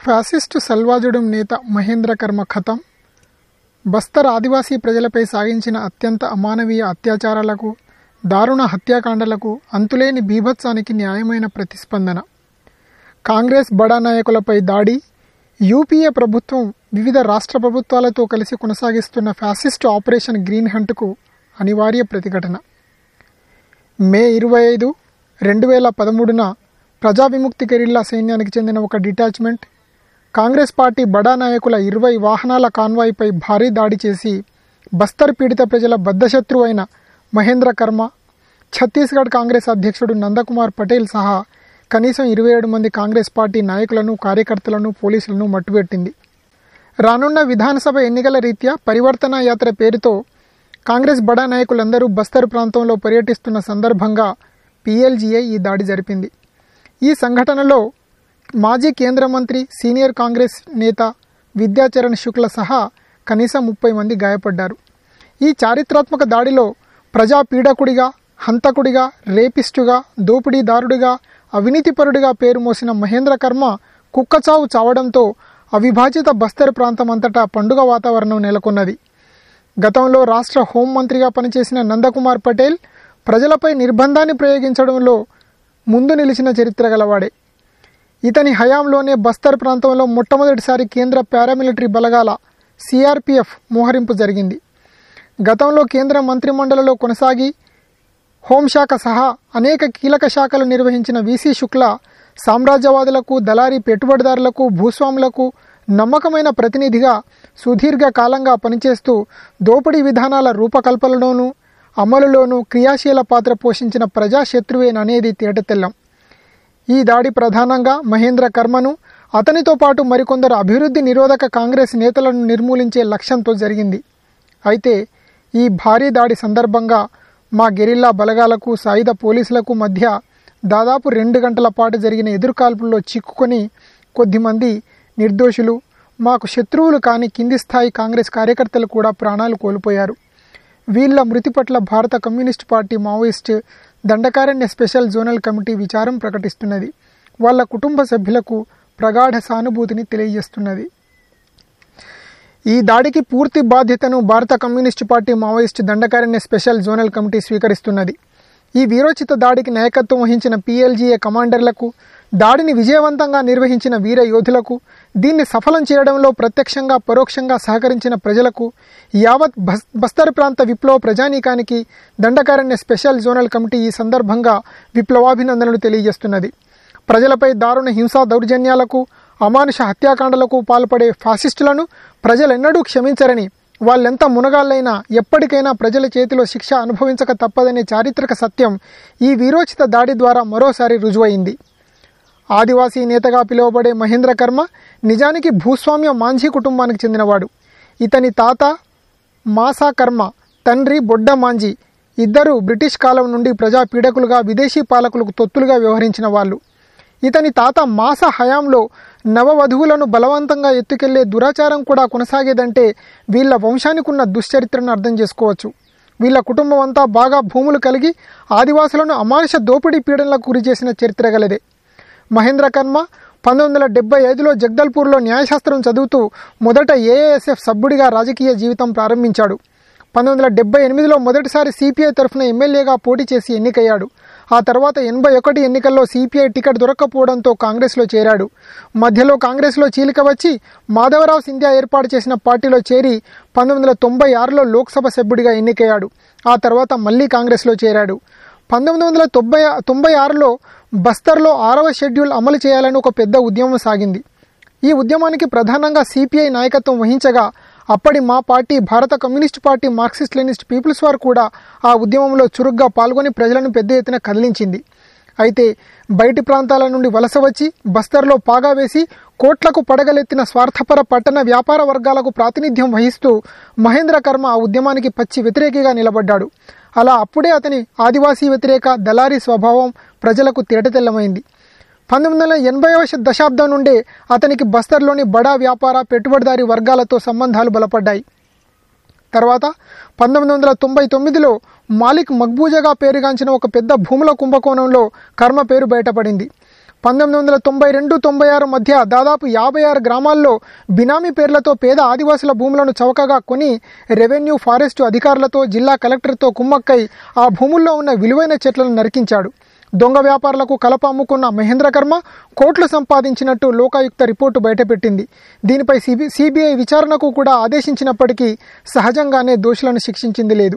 fascist సల్వాజుడం నేత మహేంద్ర కర్మ ఖతం బస్తర్ ఆదివాసీ ప్రజలపై సాగించిన అత్యంత అమానవీయ అత్యాచారాలకు దారుణ హత్యాకాండలకు అంతులేని బీభత్సానికి న్యాయమైన ప్రతిస్పందన కాంగ్రెస్ బడా నాయకులపై దాడి యూపీఏ ప్రభుత్వం వివిధ రాష్ట్ర ప్రభుత్వాలతో కలిసి కొనసాగిస్తున్న ఫ్యాసిస్టు ఆపరేషన్ గ్రీన్ హంట్కు అనివార్య ప్రతిఘటన మే ఇరవై ఐదు రెండు వేల పదమూడున ప్రజా విముక్తి గెరిల్లా సైన్యానికి చెందిన ఒక డిటాచ్మెంట్ కాంగ్రెస్ పార్టీ బడా నాయకుల ఇరవై వాహనాల కాన్వాయ్పై భారీ దాడి చేసి బస్తర్ పీడిత ప్రజల బద్ధశత్రువు అయిన మహేంద్ర కర్మ ఛత్తీస్గఢ్ కాంగ్రెస్ అధ్యక్షుడు నందకుమార్ పటేల్ సహా కనీసం ఇరవై ఏడు మంది కాంగ్రెస్ పార్టీ నాయకులను కార్యకర్తలను పోలీసులను మట్టుబెట్టింది రానున్న విధానసభ ఎన్నికల రీత్యా పరివర్తన యాత్ర పేరుతో కాంగ్రెస్ బడా నాయకులందరూ బస్తర్ ప్రాంతంలో పర్యటిస్తున్న సందర్భంగా పీఎల్జీఏ ఈ దాడి జరిపింది ఈ సంఘటనలో మాజీ కేంద్ర మంత్రి సీనియర్ కాంగ్రెస్ నేత విద్యాచరణ్ శుక్ల సహా కనీసం ముప్పై మంది గాయపడ్డారు ఈ చారిత్రాత్మక దాడిలో ప్రజా పీడకుడిగా హంతకుడిగా రేపిస్టుగా దోపిడీదారుడిగా అవినీతిపరుడిగా పేరు మోసిన మహేంద్ర కర్మ కుక్కచావు చావడంతో అవిభాజిత బస్తర్ ప్రాంతం అంతటా పండుగ వాతావరణం నెలకొన్నది గతంలో రాష్ట్ర హోంమంత్రిగా పనిచేసిన నందకుమార్ పటేల్ ప్రజలపై నిర్బంధాన్ని ప్రయోగించడంలో ముందు నిలిచిన చరిత్ర గలవాడే ఇతని హయాంలోనే బస్తర్ ప్రాంతంలో మొట్టమొదటిసారి కేంద్ర పారామిలిటరీ బలగాల సిఆర్పిఎఫ్ మోహరింపు జరిగింది గతంలో కేంద్ర మంత్రిమండలిలో కొనసాగి హోంశాఖ సహా అనేక కీలక శాఖలు నిర్వహించిన వీసీ శుక్ల సామ్రాజ్యవాదులకు దళారీ పెట్టుబడిదారులకు భూస్వాములకు నమ్మకమైన ప్రతినిధిగా సుదీర్ఘ కాలంగా పనిచేస్తూ దోపిడీ విధానాల రూపకల్పనలోనూ అమలులోనూ క్రియాశీల పాత్ర పోషించిన ప్రజాశత్రువేననేది తేటతెల్లం ఈ దాడి ప్రధానంగా మహేంద్ర కర్మను అతనితో పాటు మరికొందరు అభివృద్ధి నిరోధక కాంగ్రెస్ నేతలను నిర్మూలించే లక్ష్యంతో జరిగింది అయితే ఈ భారీ దాడి సందర్భంగా మా గెరిల్లా బలగాలకు సాయుధ పోలీసులకు మధ్య దాదాపు రెండు గంటల పాటు జరిగిన ఎదురుకాల్పుల్లో చిక్కుకొని కొద్దిమంది నిర్దోషులు మాకు శత్రువులు కాని కింది స్థాయి కాంగ్రెస్ కార్యకర్తలు కూడా ప్రాణాలు కోల్పోయారు వీళ్ళ మృతి పట్ల భారత communist party Maoist Dandakaranya special zonal committee విచారం ప్రకటిస్తున్నది వాళ్ళ కుటుంబ సభ్యులకు ప్రగాఢ సానుభూతిని తెలియజేస్తున్నది ఈ దాడికి పూర్తి బాధ్యతను భారత communist party Maoist Dandakaranya special zonal committee స్వీకరిస్తున్నది ఈ వీరోచిత దాడికి నాయకత్వం వహించిన పీఎల్జీఏ కమాండర్లకు దాడిని విజయవంతంగా నిర్వహించిన వీర యోధులకు దీన్ని సఫలం చేయడంలో ప్రత్యక్షంగా పరోక్షంగా సహకరించిన ప్రజలకు యావత్ బస్ బస్తర్ ప్రాంత విప్లవ ప్రజానీకానికి దండకారణ్య స్పెషల్ జోనల్ కమిటీ ఈ సందర్భంగా విప్లవాభినందనలు తెలియజేస్తున్నది ప్రజలపై దారుణ హింసా దౌర్జన్యాలకు అమానుష హత్యాకాండలకు పాల్పడే ఫాసిస్టులను ప్రజలెన్నడూ క్షమించరని వాళ్ళెంత మునగాళ్ళైనా ఎప్పటికైనా ప్రజల చేతిలో శిక్ష అనుభవించక తప్పదనే చారిత్రక సత్యం ఈ వీరోచిత దాడి ద్వారా మరోసారి రుజువైంది ఆదివాసీ నేతగా పిలువబడే మహేంద్ర కర్మ నిజానికి భూస్వామ్య మాంఝీ కుటుంబానికి చెందినవాడు ఇతని తాత మాసా కర్మ తండ్రి బొడ్డ మాంజీ ఇద్దరు బ్రిటిష్ కాలం నుండి ప్రజా పీడకులుగా విదేశీ పాలకులకు తొత్తులుగా వ్యవహరించిన వాళ్ళు ఇతని తాత మాస హయాంలో నవవధువులను బలవంతంగా ఎత్తుకెళ్లే దురాచారం కూడా కొనసాగేదంటే వీళ్ళ వంశానికి ఉన్న దుశ్చరిత్రను అర్థం చేసుకోవచ్చు వీళ్ళ కుటుంబం అంతా బాగా భూములు కలిగి ఆదివాసులను అమానుష దోపిడీ పీడనలకు గురి చేసిన చరిత్ర గలదే మహేంద్ర కర్మ పంతొమ్మిది వందల డెబ్బై ఐదులో జగదల్పూర్లో న్యాయశాస్త్రం చదువుతూ మొదట ఏఏఎస్ఎఫ్ సభ్యుడిగా రాజకీయ జీవితం ప్రారంభించాడు పంతొమ్మిది వందల డెబ్బై ఎనిమిదిలో మొదటిసారి సిపిఐ తరఫున ఎమ్మెల్యేగా పోటీ చేసి ఎన్నికయ్యాడు ఆ తర్వాత ఎనభై ఒకటి ఎన్నికల్లో సిపిఐ టికెట్ దొరక్కపోవడంతో కాంగ్రెస్లో చేరాడు మధ్యలో కాంగ్రెస్లో చీలిక వచ్చి మాధవరావు సింధ్యా ఏర్పాటు చేసిన పార్టీలో చేరి పంతొమ్మిది వందల తొంభై ఆరులో లోక్సభ సభ్యుడిగా ఎన్నికయ్యాడు ఆ తర్వాత మళ్ళీ కాంగ్రెస్లో చేరాడు పంతొమ్మిది వందల తొంభై తొంభై ఆరులో బస్తర్లో ఆరవ షెడ్యూల్ అమలు చేయాలని ఒక పెద్ద ఉద్యమం సాగింది ఈ ఉద్యమానికి ప్రధానంగా సిపిఐ నాయకత్వం వహించగా అప్పటి మా పార్టీ భారత communist party Marxist Leninist people's వారు కూడా ఆ ఉద్యమంలో చురుగ్గా పాల్గొని ప్రజలను పెద్ద ఎత్తున కదిలించింది అయితే బయటి ప్రాంతాల నుండి వలస వచ్చి బస్తర్లో పాగా వేసి కోట్లకు పడగలెత్తిన స్వార్థపర పట్టణ వ్యాపార వర్గాలకు ప్రాతినిధ్యం వహిస్తూ మహేంద్ర కర్మ ఆ ఉద్యమానికి పచ్చి వ్యతిరేకిగా నిలబడ్డాడు అలా అప్పుడే అతని ఆదివాసీ వ్యతిరేక దళారీ స్వభావం ప్రజలకు తేటతెల్లమైంది పంతొమ్మిది వందల ఎనభైవ దశాబ్దం నుండే అతనికి బస్తర్లోని బడా వ్యాపార పెట్టుబడిదారీ వర్గాలతో సంబంధాలు బలపడ్డాయి తర్వాత పంతొమ్మిది వందల తొంభై తొమ్మిదిలో మాలిక్ మక్బూజాగా పేరుగాంచిన ఒక పెద్ద భూముల కుంభకోణంలో కర్మ పేరు బయటపడింది పంతొమ్మిది వందల తొంభై రెండు తొంభై ఆరు మధ్య దాదాపు యాభై ఆరు గ్రామాల్లో బినామీ పేర్లతో పేద ఆదివాసుల భూములను చౌకగా కొని రెవెన్యూ ఫారెస్టు అధికారులతో జిల్లా కలెక్టర్తో కుమ్మక్కై ఆ భూముల్లో ఉన్న విలువైన చెట్లను నరికించాడు దొంగ వ్యాపారులకు కలప అమ్ముకున్న మహేంద్రకర్మ కోట్లు సంపాదించినట్టు లోకాయుక్త రిపోర్టు బయటపెట్టింది దీనిపై సిబి సిబిఐ విచారణకు కూడా ఆదేశించినప్పటికీ సహజంగానే దోషులను శిక్షించింది లేదు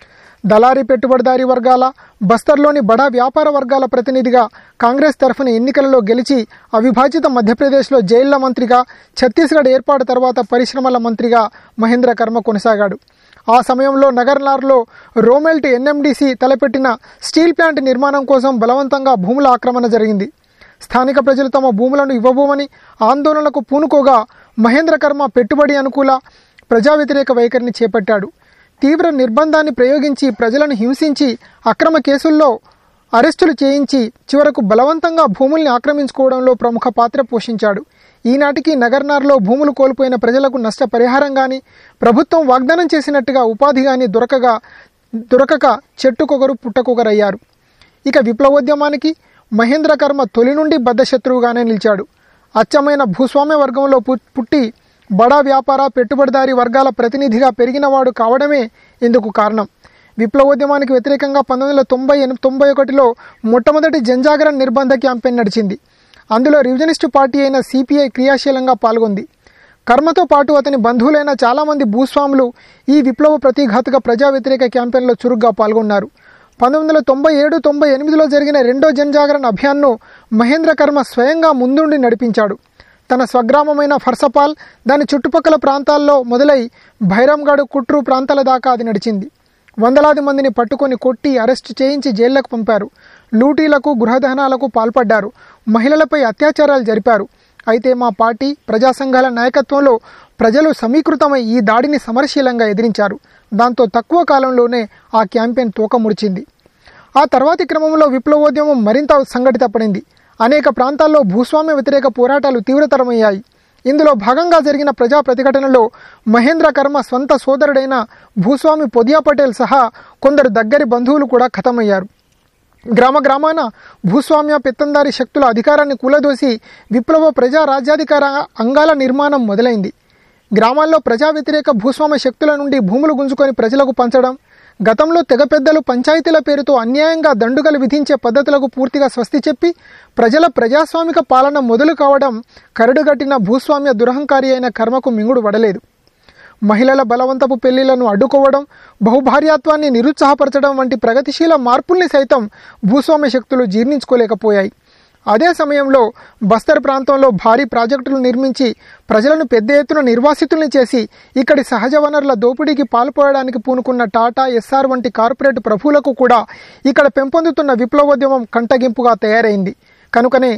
దళారీ పెట్టుబడిదారీ వర్గాల బస్తర్లోని బడా వ్యాపార వర్గాల ప్రతినిధిగా కాంగ్రెస్ తరఫున ఎన్నికలలో గెలిచి అవిభాజిత మధ్యప్రదేశ్లో జైళ్ల మంత్రిగా ఛత్తీస్గఢ్ ఏర్పాటు తర్వాత పరిశ్రమల మంత్రిగా మహేంద్ర కర్మ కొనసాగాడు ఆ సమయంలో నగర్నార్లో రోమెల్ట్ ఎన్ఎండిసి తలపెట్టిన స్టీల్ ప్లాంట్ నిర్మాణం కోసం బలవంతంగా భూముల ఆక్రమణ జరిగింది స్థానిక ప్రజలు తమ భూములను ఇవ్వబోమని ఆందోళనకు పూనుకోగా మహేంద్ర కర్మ పెట్టుబడి అనుకూల ప్రజా వ్యతిరేక వైఖరిని చేపట్టాడు తీవ్ర నిర్బంధాన్ని ప్రయోగించి ప్రజలను హింసించి అక్రమ కేసుల్లో అరెస్టులు చేయించి చివరకు బలవంతంగా భూముల్ని ఆక్రమించుకోవడంలో ప్రముఖ పాత్ర పోషించాడు ఈనాటికి నగర్నార్లో భూములు కోల్పోయిన ప్రజలకు నష్టపరిహారం గాని ప్రభుత్వం వాగ్దానం చేసినట్టుగా ఉపాధి గాని దొరకగా దొరకక చెట్టుకొకరు పుట్టకొకరయ్యారు ఇక విప్లవోద్యమానికి మహేంద్ర కర్మ తొలి నుండి బద్ధశత్రువుగానే నిలిచాడు అచ్చమైన భూస్వామ్య వర్గంలో పు- పుట్టి బడా వ్యాపార పెట్టుబడిదారీ వర్గాల ప్రతినిధిగా పెరిగినవాడు కావడమే ఇందుకు కారణం విప్లవోద్యమానికి వ్యతిరేకంగా పంతొమ్మిది వందల తొంభై ఎనిమిది తొంభై ఒకటిలో మొట్టమొదటి జనజాగరణ నిర్బంధ క్యాంపెయిన్ నడిచింది అందులో రివిజనిస్టు పార్టీ అయిన సిపిఐ క్రియాశీలంగా పాల్గొంది కర్మతో పాటు అతని బంధువులైన చాలామంది భూస్వాములు ఈ విప్లవ ప్రతిఘాతుక ప్రజా వ్యతిరేక క్యాంపెయిన్లో చురుగ్గా పాల్గొన్నారు పంతొమ్మిది వందల తొంభై ఏడు తొంభై ఎనిమిదిలో జరిగిన రెండో జనజాగరణ అభియాన్ను మహేంద్ర కర్మ స్వయంగా ముందుండి నడిపించాడు తన స్వగ్రామమైన ఫర్సపాల్ దాని చుట్టుపక్కల ప్రాంతాల్లో మొదలై భైరంగఢ్ కుట్రు ప్రాంతాల దాకా అది నడిచింది వందలాది మందిని పట్టుకొని కొట్టి అరెస్టు చేయించి జైళ్లకు పంపారు లూటీలకు గృహదహనాలకు పాల్పడ్డారు మహిళలపై అత్యాచారాలు జరిపారు అయితే మా పార్టీ ప్రజా సంఘాల నాయకత్వంలో ప్రజలు సమీకృతమై ఈ దాడిని సమరశీలంగా ఎదిరించారు దాంతో తక్కువ కాలంలోనే ఆ క్యాంపెయిన్ తోకముడిచింది ఆ తర్వాతి క్రమంలో విప్లవోద్యమం మరింత సంఘటితపడింది అనేక ప్రాంతాల్లో భూస్వామ్య వ్యతిరేక పోరాటాలు తీవ్రతరమయ్యాయి ఇందులో భాగంగా జరిగిన ప్రజా ప్రతిఘటనలో మహేంద్ర కర్మ స్వంత సోదరుడైన భూస్వామి పొదియా పటేల్ సహా కొందరు దగ్గరి బంధువులు కూడా ఖతమయ్యారు గ్రామ గ్రామాన భూస్వామ్య పెత్తందారి శక్తుల అధికారాన్ని కూలదోసి విప్లవ ప్రజా రాజ్యాధికార అంగాల నిర్మాణం మొదలైంది గ్రామాల్లో ప్రజా వ్యతిరేక భూస్వామ్య శక్తుల నుండి భూములు గుంజుకొని ప్రజలకు పంచడం గతంలో తెగ పెద్దలు పంచాయతీల పేరుతో అన్యాయంగా దండుగలు విధించే పద్ధతులకు పూర్తిగా స్వస్తి చెప్పి ప్రజల ప్రజాస్వామిక పాలన మొదలు కావడం కరడుగట్టిన భూస్వామ్య దురహంకారి అయిన కర్మకు మింగుడు వడలేదు మహిళల బలవంతపు పెళ్లిళ్లను అడ్డుకోవడం బహుభార్యాత్వాన్ని నిరుత్సాహపరచడం వంటి ప్రగతిశీల మార్పుల్ని సైతం భూస్వామ్య శక్తులు జీర్ణించుకోలేకపోయాయి అదే సమయంలో బస్తర్ ప్రాంతంలో భారీ ప్రాజెక్టులు నిర్మించి ప్రజలను పెద్ద ఎత్తున నిర్వాసితుల్ని చేసి ఇక్కడి సహజ వనరుల దోపిడీకి పాల్పోయడానికి పూనుకున్న టాటా ఎస్ఆర్ వంటి కార్పొరేట్ ప్రభువులకు కూడా ఇక్కడ పెంపొందుతున్న విప్లవోద్యమం కంటగింపుగా తయారైంది కనుకనే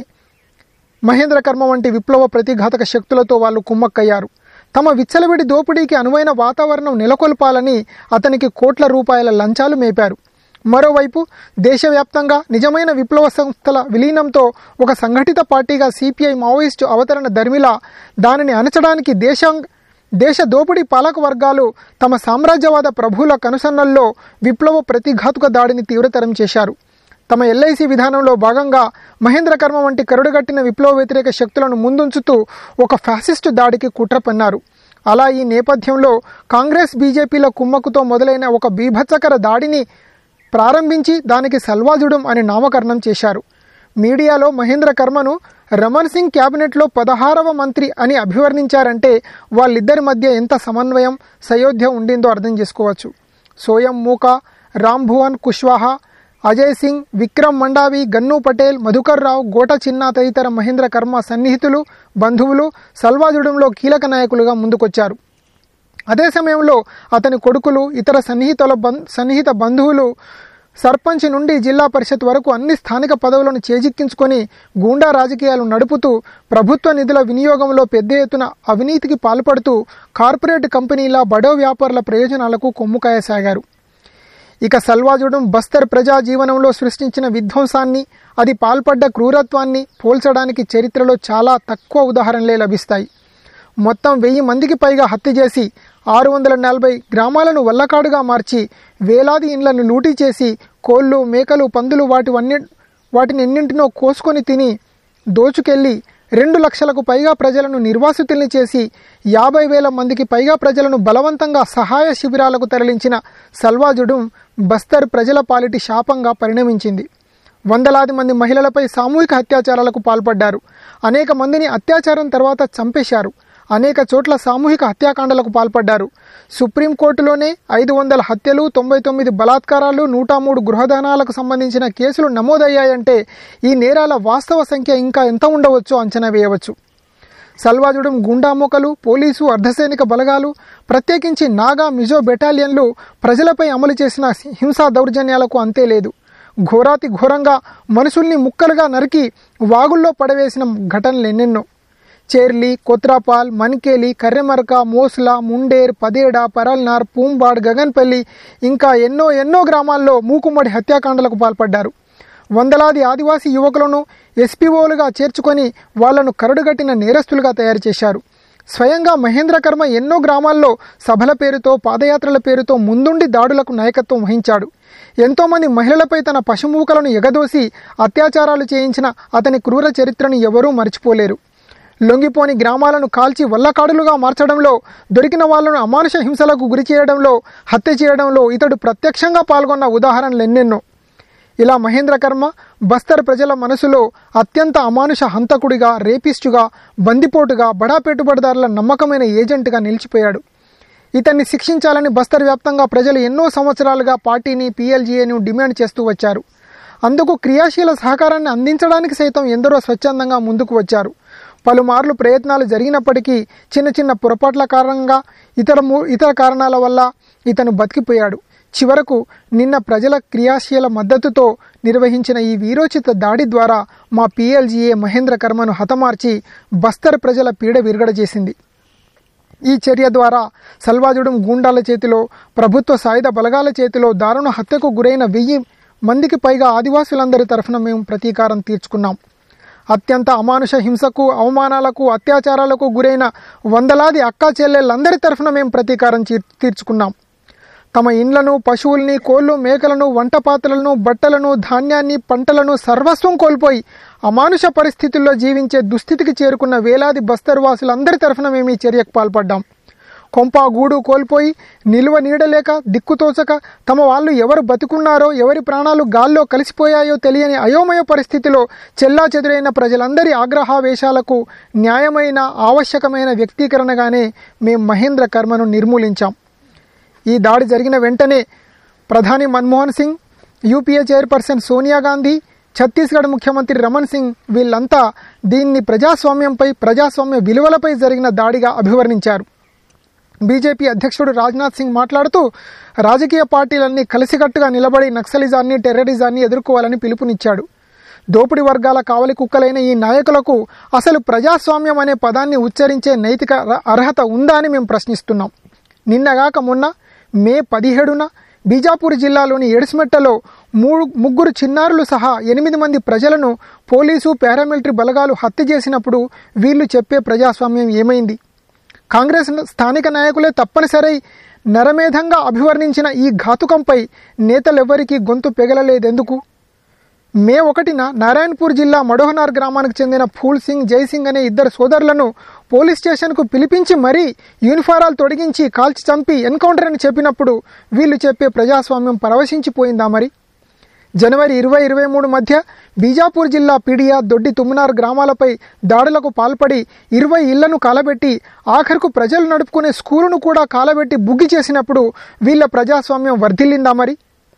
మహేంద్ర కర్మ వంటి విప్లవ ప్రతిఘాతక శక్తులతో వాళ్ళు కుమ్మక్కయ్యారు తమ విచ్చలవిడి దోపిడీకి అనువైన వాతావరణం నెలకొల్పాలని అతనికి కోట్ల రూపాయల లంచాలు మేపారు మరోవైపు దేశవ్యాప్తంగా నిజమైన విప్లవ సంస్థల విలీనంతో ఒక సంఘటిత పార్టీగా సిపిఐ మావోయిస్టు అవతరణ ధర్మిలా దానిని అణచడానికి దేశం దేశ దోపిడీ పాలక వర్గాలు తమ సామ్రాజ్యవాద ప్రభువుల కనుసన్నల్లో విప్లవ ప్రతిఘాతుక దాడిని తీవ్రతరం చేశారు తమ ఎల్ఐసి విధానంలో భాగంగా మహేంద్ర కర్మ వంటి కరుడుగట్టిన విప్లవ వ్యతిరేక శక్తులను ముందుంచుతూ ఒక ఫ్యాసిస్టు దాడికి కుట్ర పన్నారు అలా ఈ నేపథ్యంలో కాంగ్రెస్ బీజేపీల కుమ్మక్కుతో మొదలైన ఒక బీభత్సకర దాడిని ప్రారంభించి దానికి సల్వాజుడం అని నామకరణం చేశారు మీడియాలో మహేంద్ర కర్మను రమణ్ సింగ్ క్యాబినెట్లో పదహారవ మంత్రి అని అభివర్ణించారంటే వాళ్ళిద్దరి మధ్య ఎంత సమన్వయం సయోధ్య ఉండిందో అర్థం చేసుకోవచ్చు సోయం మూకా రామ్ భువన్ కుష్వాహా అజయ్ సింగ్ విక్రమ్ మండావి గన్ను పటేల్ మధుకర్ రావు గోట చిన్న తదితర మహేంద్ర కర్మ సన్నిహితులు బంధువులు సల్వాజుడంలో కీలక నాయకులుగా ముందుకొచ్చారు అదే సమయంలో అతని కొడుకులు ఇతర సన్నిహితుల బం సన్నిహిత బంధువులు సర్పంచ్ నుండి జిల్లా పరిషత్ వరకు అన్ని స్థానిక పదవులను చేజిక్కించుకొని గూండా రాజకీయాలు నడుపుతూ ప్రభుత్వ నిధుల వినియోగంలో పెద్ద ఎత్తున అవినీతికి పాల్పడుతూ కార్పొరేట్ కంపెనీల బడో వ్యాపారుల ప్రయోజనాలకు కొమ్ముకాయసాగారు ఇక సల్వాజుడం బస్తర్ ప్రజా జీవనంలో సృష్టించిన విధ్వంసాన్ని అది పాల్పడ్డ క్రూరత్వాన్ని పోల్చడానికి చరిత్రలో చాలా తక్కువ ఉదాహరణలే లభిస్తాయి మొత్తం వెయ్యి మందికి పైగా హత్య చేసి ఆరు వందల నలభై గ్రామాలను వల్లకాడుగా మార్చి వేలాది ఇండ్లను లూటీ చేసి కోళ్ళు మేకలు పందులు వాటి వన్ని వాటిని ఎన్నింటినో కోసుకొని తిని దోచుకెళ్లి రెండు లక్షలకు పైగా ప్రజలను నిర్వాసితుల్ని చేసి యాభై వేల మందికి పైగా ప్రజలను బలవంతంగా సహాయ శిబిరాలకు తరలించిన సల్వాజుడుం బస్తర్ ప్రజల పాలిటి శాపంగా పరిణమించింది వందలాది మంది మహిళలపై సామూహిక అత్యాచారాలకు పాల్పడ్డారు అనేక మందిని అత్యాచారం తర్వాత చంపేశారు అనేక చోట్ల సామూహిక హత్యాకాండలకు పాల్పడ్డారు సుప్రీంకోర్టులోనే ఐదు వందల హత్యలు తొంభై తొమ్మిది బలాత్కారాలు నూట మూడు గృహదానాలకు సంబంధించిన కేసులు నమోదయ్యాయంటే ఈ నేరాల వాస్తవ సంఖ్య ఇంకా ఎంత ఉండవచ్చో అంచనా వేయవచ్చు సల్వాజుడం గుండామోకలు పోలీసు అర్ధసైనిక బలగాలు ప్రత్యేకించి నాగా మిజో బెటాలియన్లు ప్రజలపై అమలు చేసిన హింసా దౌర్జన్యాలకు అంతే లేదు ఘోరాతి ఘోరంగా మనుషుల్ని ముక్కలుగా నరికి వాగుల్లో పడవేసిన ఘటనలు ఎన్నెన్నో చేర్లి కొత్రాపాల్ మన్కేలి కర్రెమరక మోస్లా ముండేర్ పదేడ పరల్నార్ పూంబాడ్ గగన్పల్లి ఇంకా ఎన్నో ఎన్నో గ్రామాల్లో మూకుమ్మడి హత్యాకాండలకు పాల్పడ్డారు వందలాది ఆదివాసీ యువకులను ఎస్పీఓలుగా చేర్చుకొని వాళ్లను కరడుగట్టిన నేరస్తులుగా తయారు చేశారు స్వయంగా మహేంద్ర కర్మ ఎన్నో గ్రామాల్లో సభల పేరుతో పాదయాత్రల పేరుతో ముందుండి దాడులకు నాయకత్వం వహించాడు ఎంతోమంది మహిళలపై తన పశుమూకలను ఎగదోసి అత్యాచారాలు చేయించిన అతని క్రూర చరిత్రను ఎవరూ మర్చిపోలేరు లొంగిపోని గ్రామాలను కాల్చి వల్లకాడులుగా మార్చడంలో దొరికిన వాళ్లను అమానుష హింసలకు గురి చేయడంలో హత్య చేయడంలో ఇతడు ప్రత్యక్షంగా పాల్గొన్న ఉదాహరణలు ఎన్నెన్నో ఇలా మహేంద్ర కర్మ బస్తర్ ప్రజల మనసులో అత్యంత అమానుష హంతకుడిగా రేపిస్టుగా బందిపోటుగా బడా పెట్టుబడిదారుల నమ్మకమైన ఏజెంట్గా నిలిచిపోయాడు ఇతన్ని శిక్షించాలని బస్తర్ వ్యాప్తంగా ప్రజలు ఎన్నో సంవత్సరాలుగా పార్టీని పీఎల్జీఏను డిమాండ్ చేస్తూ వచ్చారు అందుకు క్రియాశీల సహకారాన్ని అందించడానికి సైతం ఎందరో స్వచ్ఛందంగా ముందుకు వచ్చారు పలుమార్లు ప్రయత్నాలు జరిగినప్పటికీ చిన్న చిన్న పొరపాట్ల కారణంగా ఇతర ము- ఇతర కారణాల వల్ల ఇతను బతికిపోయాడు చివరకు నిన్న ప్రజల క్రియాశీల మద్దతుతో నిర్వహించిన ఈ వీరోచిత దాడి ద్వారా మా పీఎల్జీఏ మహేంద్ర కర్మను హతమార్చి బస్తర్ ప్రజల పీడ విరగడ చేసింది ఈ చర్య ద్వారా సల్వాజుడం గూండాల చేతిలో ప్రభుత్వ సాయుధ బలగాల చేతిలో దారుణ హత్యకు గురైన వెయ్యి మందికి పైగా ఆదివాసులందరి తరఫున మేము ప్రతీకారం తీర్చుకున్నాం అత్యంత అమానుష హింసకు అవమానాలకు అత్యాచారాలకు గురైన వందలాది అక్కా చెల్లెళ్ళందరి తరఫున మేము ప్రతీకారం చీ- తీర్చుకున్నాం తమ ఇండ్లను పశువుల్ని కోళ్ళు మేకలను వంట పాత్రలను బట్టలను ధాన్యాన్ని పంటలను సర్వస్వం కోల్పోయి అమానుష పరిస్థితుల్లో జీవించే దుస్థితికి చేరుకున్న వేలాది బస్తర్ వాసులందరి తరఫున మేము ఈ చర్యకు పాల్పడ్డాం కొంప గూడు కోల్పోయి నిలువ నీడలేక దిక్కుతోచక తమ వాళ్ళు ఎవరు బతుకున్నారో ఎవరి ప్రాణాలు గాల్లో కలిసిపోయాయో తెలియని అయోమయ పరిస్థితిలో చెల్లా చెదురైన ప్రజలందరి ఆగ్రహావేశాలకు న్యాయమైన ఆవశ్యకమైన వ్యక్తీకరణగానే మేము మహేంద్ర కర్మను నిర్మూలించాం ఈ దాడి జరిగిన వెంటనే ప్రధాని మన్మోహన్ సింగ్ యూపీఏ చైర్పర్సన్ సోనియా గాంధీ ఛత్తీస్గఢ్ ముఖ్యమంత్రి రమణ్ సింగ్ వీళ్ళంతా దీన్ని ప్రజాస్వామ్యంపై ప్రజాస్వామ్య విలువలపై జరిగిన దాడిగా అభివర్ణించారు బీజేపీ అధ్యక్షుడు రాజ్నాథ్ సింగ్ మాట్లాడుతూ రాజకీయ పార్టీలన్నీ కలిసికట్టుగా నిలబడి నక్సలిజాన్ని టెర్రరిజాన్ని ఎదుర్కోవాలని పిలుపునిచ్చాడు దోపిడి వర్గాల కావలి కుక్కలైన ఈ నాయకులకు అసలు ప్రజాస్వామ్యం అనే పదాన్ని ఉచ్చరించే నైతిక అర- అర్హత ఉందా అని మేము ప్రశ్నిస్తున్నాం నిన్నగాక మొన్న మే పదిహేడున బీజాపూర్ జిల్లాలోని ఎడిస్మెట్టలో మూడు ముగ్గురు చిన్నారులు సహా ఎనిమిది మంది ప్రజలను పోలీసు పారామిలిటరీ బలగాలు హత్య చేసినప్పుడు వీళ్ళు చెప్పే ప్రజాస్వామ్యం ఏమైంది కాంగ్రెస్ స్థానిక నాయకులే తప్పనిసరి నరమేధంగా అభివర్ణించిన ఈ ఘాతుకంపై నేతలెవ్వరికీ గొంతు పెగలలేదెందుకు మే ఒకటిన నారాయణపూర్ జిల్లా మడోహనార్ గ్రామానికి చెందిన ఫూల్ సింగ్ జైసింగ్ అనే ఇద్దరు సోదరులను పోలీస్ స్టేషన్కు పిలిపించి మరీ యూనిఫారాలు తొడిగించి కాల్చి చంపి ఎన్కౌంటర్ అని చెప్పినప్పుడు వీళ్ళు చెప్పే ప్రజాస్వామ్యం పరవశించిపోయిందా మరి జనవరి ఇరవై ఇరవై మూడు మధ్య బీజాపూర్ జిల్లా పిడియా దొడ్డి తుమ్మినార్ గ్రామాలపై దాడులకు పాల్పడి ఇరవై ఇళ్లను కాలబెట్టి ఆఖరుకు ప్రజలు నడుపుకునే స్కూలును కూడా కాలబెట్టి బుగ్గి చేసినప్పుడు వీళ్ళ ప్రజాస్వామ్యం వర్ధిల్లిందా మరి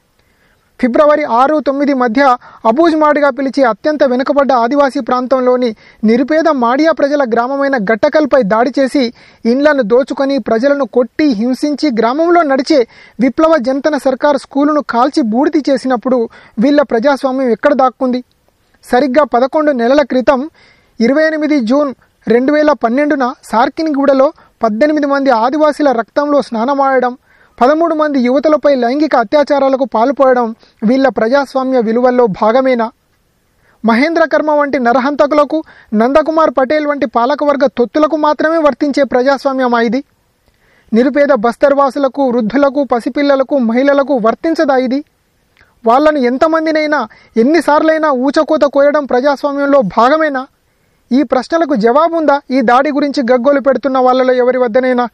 ఫిబ్రవరి ఆరు తొమ్మిది మధ్య అబూజ్ మాడిగా పిలిచే అత్యంత వెనుకబడ్డ ఆదివాసీ ప్రాంతంలోని నిరుపేద మాడియా ప్రజల గ్రామమైన గట్టకల్పై దాడి చేసి ఇండ్లను దోచుకొని ప్రజలను కొట్టి హింసించి గ్రామంలో నడిచే విప్లవ జంతన సర్కార్ స్కూలును కాల్చి బూడిది చేసినప్పుడు వీళ్ళ ప్రజాస్వామ్యం ఎక్కడ దాక్కుంది సరిగ్గా పదకొండు నెలల క్రితం ఇరవై ఎనిమిది జూన్ రెండు వేల పన్నెండున సార్కిన్గూడలో పద్దెనిమిది మంది ఆదివాసీల రక్తంలో స్నానమాడడం పదమూడు మంది యువతులపై లైంగిక అత్యాచారాలకు పాల్పడడం వీళ్ళ ప్రజాస్వామ్య విలువల్లో భాగమేనా మహేంద్ర కర్మ వంటి నరహంతకులకు నందకుమార్ పటేల్ వంటి పాలకవర్గ తొత్తులకు మాత్రమే వర్తించే ప్రజాస్వామ్యమా ఇది నిరుపేద బస్తర్వాసులకు వృద్ధులకు పసిపిల్లలకు మహిళలకు వర్తించదా ఇది వాళ్లను ఎంతమందినైనా ఎన్నిసార్లైనా ఊచకోత కోయడం ప్రజాస్వామ్యంలో భాగమేనా ఈ ప్రశ్నలకు జవాబుందా ఈ దాడి గురించి గగ్గోలు పెడుతున్న వాళ్ళలో ఎవరి వద్దనైనా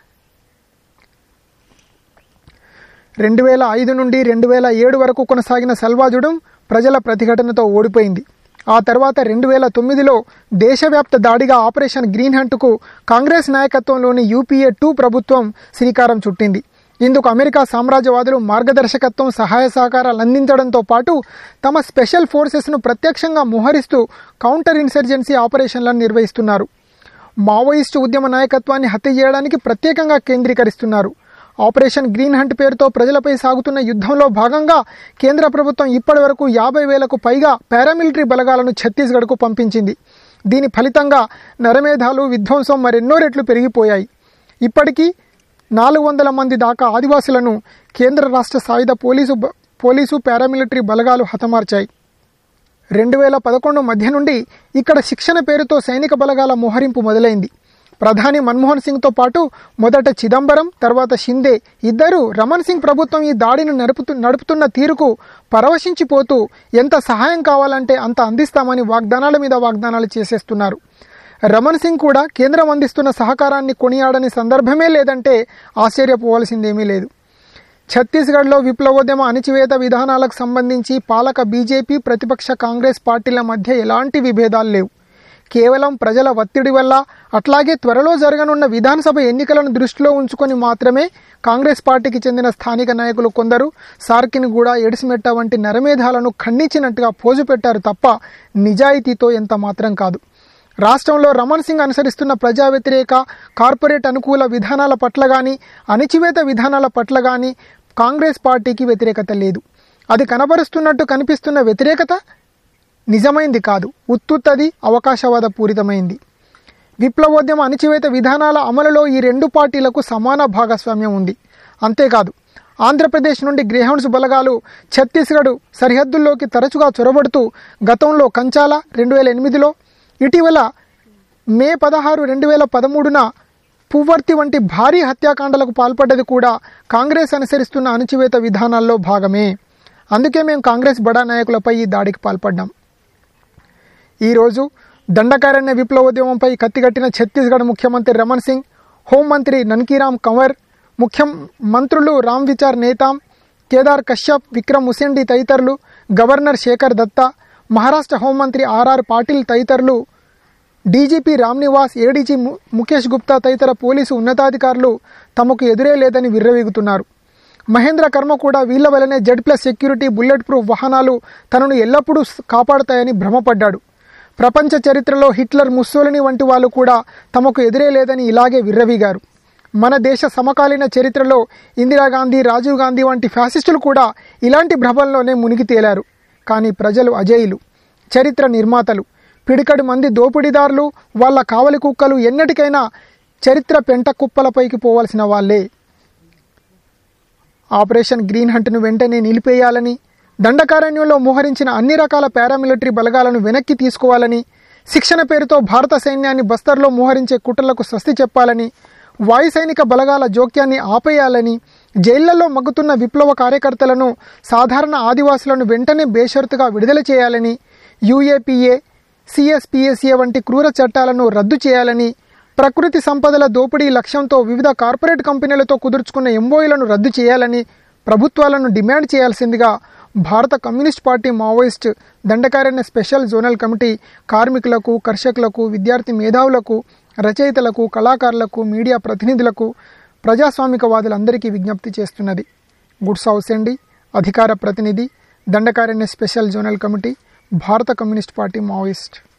రెండు వేల ఐదు నుండి రెండు వేల ఏడు వరకు కొనసాగిన సల్వాజుడం ప్రజల ప్రతిఘటనతో ఓడిపోయింది ఆ తర్వాత రెండు వేల తొమ్మిదిలో దేశవ్యాప్త దాడిగా ఆపరేషన్ గ్రీన్ హంట్కు కాంగ్రెస్ నాయకత్వంలోని యూపీఏ టూ ప్రభుత్వం శ్రీకారం చుట్టింది ఇందుకు అమెరికా సామ్రాజ్యవాదులు మార్గదర్శకత్వం సహాయ సహకారాలు అందించడంతో పాటు తమ స్పెషల్ ఫోర్సెస్ను ప్రత్యక్షంగా మోహరిస్తూ కౌంటర్ ఇన్సర్జెన్సీ ఆపరేషన్లను నిర్వహిస్తున్నారు మావోయిస్టు ఉద్యమ నాయకత్వాన్ని హత్య చేయడానికి ప్రత్యేకంగా కేంద్రీకరిస్తున్నారు ఆపరేషన్ గ్రీన్ హంట్ పేరుతో ప్రజలపై సాగుతున్న యుద్ధంలో భాగంగా కేంద్ర ప్రభుత్వం ఇప్పటి వరకు యాభై వేలకు పైగా పారామిలిటరీ బలగాలను ఛత్తీస్గఢ్కు పంపించింది దీని ఫలితంగా నరమేధాలు విధ్వంసం మరెన్నో రెట్లు పెరిగిపోయాయి ఇప్పటికీ నాలుగు వందల మంది దాకా ఆదివాసులను కేంద్ర రాష్ట్ర సాయుధ పోలీసు బ- పోలీసు పారామిలిటరీ బలగాలు హతమార్చాయి రెండు వేల పదకొండు మధ్య నుండి ఇక్కడ శిక్షణ పేరుతో సైనిక బలగాల మోహరింపు మొదలైంది ప్రధాని మన్మోహన్ సింగ్తో పాటు మొదట చిదంబరం తర్వాత షిందే ఇద్దరు రమణ్ సింగ్ ప్రభుత్వం ఈ దాడిని నడుపుతు నడుపుతున్న తీరుకు పరవశించిపోతూ ఎంత సహాయం కావాలంటే అంత అందిస్తామని వాగ్దానాల మీద వాగ్దానాలు చేసేస్తున్నారు రమణ్ సింగ్ కూడా కేంద్రం అందిస్తున్న సహకారాన్ని కొనియాడని సందర్భమే లేదంటే ఆశ్చర్యపోవాల్సిందేమీ లేదు ఛత్తీస్గఢ్లో విప్లవోద్యమ అణిచివేత విధానాలకు సంబంధించి పాలక బీజేపీ ప్రతిపక్ష కాంగ్రెస్ పార్టీల మధ్య ఎలాంటి విభేదాలు లేవు కేవలం ప్రజల ఒత్తిడి వల్ల అట్లాగే త్వరలో జరగనున్న విధానసభ ఎన్నికలను దృష్టిలో ఉంచుకొని మాత్రమే కాంగ్రెస్ పార్టీకి చెందిన స్థానిక నాయకులు కొందరు సార్కిని కూడా ఎడిసిమెట్ట వంటి నరమేధాలను ఖండించినట్టుగా పోజు పెట్టారు తప్ప నిజాయితీతో ఎంత మాత్రం కాదు రాష్ట్రంలో రమణ్ సింగ్ అనుసరిస్తున్న ప్రజా వ్యతిరేక కార్పొరేట్ అనుకూల విధానాల పట్ల గాని అణిచివేత విధానాల పట్ల గాని కాంగ్రెస్ పార్టీకి వ్యతిరేకత లేదు అది కనబరుస్తున్నట్టు కనిపిస్తున్న వ్యతిరేకత నిజమైంది కాదు ఉత్తుత్తది అవకాశవాద పూరితమైంది విప్లవోద్యమ అణిచివేత విధానాల అమలులో ఈ రెండు పార్టీలకు సమాన భాగస్వామ్యం ఉంది అంతేకాదు ఆంధ్రప్రదేశ్ నుండి గ్రేహౌండ్స్ బలగాలు ఛత్తీస్గఢ్ సరిహద్దుల్లోకి తరచుగా చొరబడుతూ గతంలో కంచాల రెండు వేల ఎనిమిదిలో ఇటీవల మే పదహారు రెండు వేల పదమూడున పువ్వర్తి వంటి భారీ హత్యాకాండలకు పాల్పడ్డది కూడా కాంగ్రెస్ అనుసరిస్తున్న అణచివేత విధానాల్లో భాగమే అందుకే మేము కాంగ్రెస్ బడా నాయకులపై ఈ దాడికి పాల్పడ్డాం ఈరోజు దండకారణ్య విప్లవోద్యమంపై కత్తిగట్టిన ఛత్తీస్గఢ్ ముఖ్యమంత్రి రమణ్ సింగ్ హోంమంత్రి నన్కీరామ్ కంవర్ ముఖ్య మంత్రులు రామ్ విచార్ నేతాం కేదార్ కశ్యప్ విక్రమ్ ముసెండి తదితరులు గవర్నర్ శేఖర్ దత్తా మహారాష్ట్ర హోంమంత్రి ఆర్ఆర్ పాటిల్ తదితరులు డీజీపీ రామ్నివాస్ ఏడీజీ ము- ముఖేష్ గుప్తా తదితర పోలీసు ఉన్నతాధికారులు తమకు ఎదురే లేదని విర్రవీగుతున్నారు మహేంద్ర కర్మ కూడా వీళ్ల వలనే Z plus security bullet proof వాహనాలు తనను ఎల్లప్పుడూ స్- కాపాడుతాయని భ్రమపడ్డాడు ప్రపంచ చరిత్రలో హిట్లర్ ముస్సోలిని వంటి వాళ్ళు కూడా తమకు ఎదురే లేదని ఇలాగే విర్రవీగారు మన దేశ సమకాలీన చరిత్రలో ఇందిరాగాంధీ రాజీవ్ గాంధీ వంటి ఫ్యాసిస్టులు కూడా ఇలాంటి భ్రమంలోనే మునిగి తేలారు కానీ ప్రజలు అజేయులు చరిత్ర నిర్మాతలు పిడికడి మంది దోపిడీదారులు వాళ్ళ కావలి కుక్కలు ఎన్నటికైనా చరిత్ర పెంట కుప్పలపైకి పోవాల్సిన వాళ్ళే ఆపరేషన్ గ్రీన్ హంట్ను వెంటనే నిలిపేయాలని దండకారణ్యంలో మోహరించిన అన్ని రకాల పారామిలిటరీ బలగాలను వెనక్కి తీసుకోవాలని శిక్షణ పేరుతో భారత సైన్యాన్ని బస్తర్లో మోహరించే కుట్రలకు స్వస్తి చెప్పాలని వాయు సైనిక బలగాల జోక్యాన్ని ఆపేయాలని జైళ్లలో మగ్గుతున్న విప్లవ కార్యకర్తలను సాధారణ ఆదివాసులను వెంటనే బేషరతుగా విడుదల చేయాలని యూఏపీఏ సిఎస్పిఎస్ఏ వంటి క్రూర చట్టాలను రద్దు చేయాలని ప్రకృతి సంపదల దోపిడీ లక్ష్యంతో వివిధ కార్పొరేట్ కంపెనీలతో కుదుర్చుకున్న ఎంఓఈలను రద్దు చేయాలని ప్రభుత్వాలను డిమాండ్ చేయాల్సిందిగా భారత communist party Maoist Dandakaranya special zonal committee కార్మికులకు కర్షకులకు విద్యార్థి మేధావులకు రచయితలకు కళాకారులకు మీడియా ప్రతినిధులకు ప్రజాస్వామికవాదులందరికీ విజ్ఞప్తి చేస్తున్నది గుడ్స్ హౌస్ అండి అధికార ప్రతినిధి దండకారణ్య స్పెషల్ జోనల్ కమిటీ భారత కమ్యూనిస్ట్ పార్టీ మావోయిస్ట్